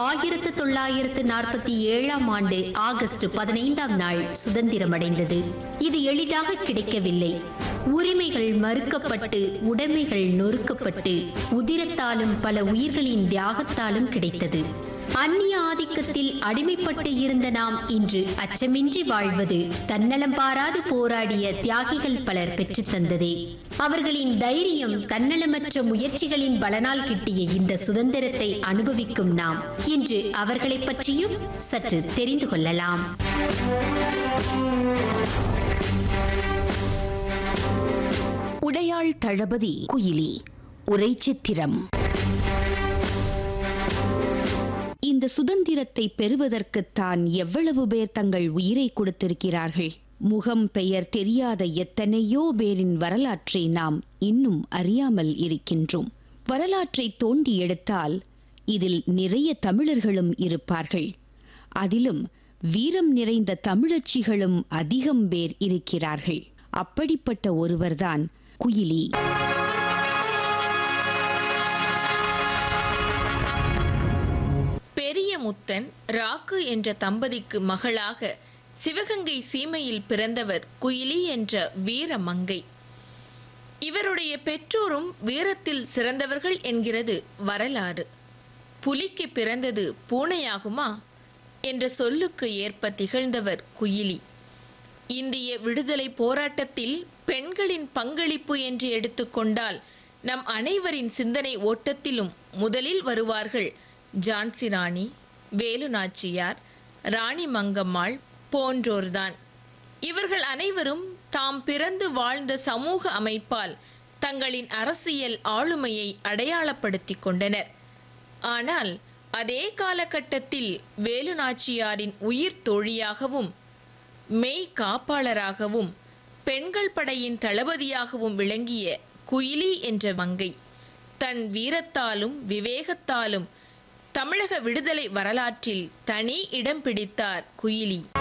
ஆயிரத்து தொள்ளாயிரத்து நாற்பத்தி ஏழாம் ஆண்டு ஆகஸ்ட் பதினைந்தாம் நாள் சுதந்திரமடைந்தது இது எளிதாக கிடைக்கவில்லை உரிமைகள் மறுக்கப்பட்டு உடைமைகள் நொறுக்கப்பட்டு உதிரத்தாலும் பல உயிர்களின் தியாகத்தாலும் கிடைத்தது அந்நிய ஆதிக்கத்தில் அடிமைப்பட்டு இருந்த நாம் இன்று அச்சமின்றி வாழ்வது தன்னலம் பாராது போராடிய தியாகிகள் பலர் பெற்றுத் தந்ததே அவர்களின் தைரியம் தன்னலமற்ற முயற்சிகளின் பலனால் கிட்டிய இந்த சுதந்திரத்தை அனுபவிக்கும் நாம் இன்று அவர்களைப் பற்றியும் சற்று தெரிந்து கொள்ளலாம் உடையாள் தளபதி குயிலி உரை சித்திரம் இந்த சுதந்திரத்தை பெறுவதற்குத்தான் எவ்வளவு பேர் தங்கள் உயிரை கொடுத்திருக்கிறார்கள் முகம் பெயர் தெரியாத எத்தனையோ பேரின் வரலாற்றை நாம் இன்னும் அறியாமல் இருக்கின்றோம் வரலாற்றை தோண்டி எடுத்தால் இதில் நிறைய தமிழர்களும் இருப்பார்கள் அதிலும் வீரம் நிறைந்த தமிழச்சிகளும் அதிகம் பேர் இருக்கிறார்கள் அப்படிப்பட்ட ஒருவர்தான் குயிலி பெரிய முத்தன் ராக்கு என்ற தம்பதிக்கு மகளாக சிவகங்கை சீமையில் பிறந்தவர் குயிலி என்ற வீர மங்கை இவருடைய பெற்றோரும் வீரத்தில் சிறந்தவர்கள் என்கிறது வரலாறு புலிக்கு பிறந்தது பூனையாகுமா என்ற சொல்லுக்கு ஏற்ப திகழ்ந்தவர் குயிலி இந்திய விடுதலை போராட்டத்தில் பெண்களின் பங்களிப்பு என்று எடுத்துக்கொண்டால் நம் அனைவரின் சிந்தனை ஓட்டத்திலும் முதலில் வருவார்கள் ஜான்சி ராணி வேலு நாச்சியார் ராணி மங்கம்மாள் போன்றோர்தான் இவர்கள் அனைவரும் தாம் பிறந்து வாழ்ந்த சமூக அமைப்பால் தங்களின் அரசியல் ஆளுமையை அடையாளப்படுத்திக் கொண்டனர் ஆனால் அதே காலகட்டத்தில் வேலு நாச்சியாரின் உயிர் தோழியாகவும் மெய் காப்பாளராகவும் பெண்கள் படையின் தளபதியாகவும் விளங்கிய குயிலி என்ற மங்கை தன் வீரத்தாலும் விவேகத்தாலும் தமிழக விடுதலை வரலாற்றில் தனி இடம் பிடித்தார் குயிலி